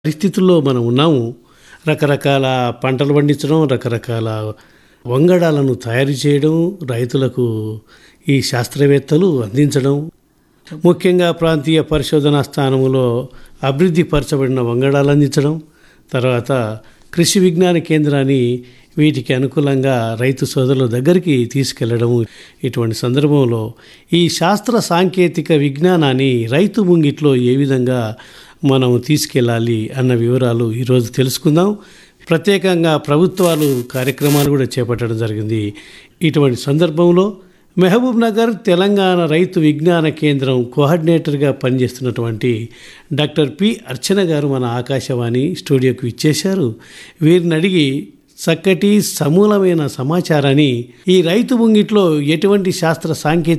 పరిస్థితుల్లో మనం ఉన్నాము రకరకాల పంటలు పండించడం రకరకాల వంగడాలను తయారు చేయడం రైతులకు ఈ శాస్త్రవేత్తలు అందించడం ముఖ్యంగా ప్రాంతీయ పరిశోధనా స్థానములో అభివృద్ధి పరచబడిన వంగడాలు అందించడం తర్వాత కృషి విజ్ఞాన కేంద్రాన్ని వీటికి అనుకూలంగా రైతు సోదరుల దగ్గరికి తీసుకెళ్లడం ఇటువంటి సందర్భంలో ఈ శాస్త్ర సాంకేతిక విజ్ఞానాన్ని రైతు ముంగిట్లో ఏ విధంగా మనం తీసుకెళ్ళాలి అన్న వివరాలు ఈరోజు తెలుసుకుందాం ప్రత్యేకంగా ప్రభుత్వాలు కార్యక్రమాలు కూడా చేపట్టడం జరిగింది ఇటువంటి సందర్భంలో మహబూబ్ నగర్ తెలంగాణ రైతు విజ్ఞాన కేంద్రం కోఆర్డినేటర్గా పనిచేస్తున్నటువంటి డాక్టర్ పి అర్చన గారు మన ఆకాశవాణి స్టూడియోకి ఇచ్చేశారు వీరిని అడిగి చక్కటి సమూలమైన సమాచారాన్ని ఈ రైతు ముంగిట్లో ఎటువంటి శాస్త్ర సాంకేతిక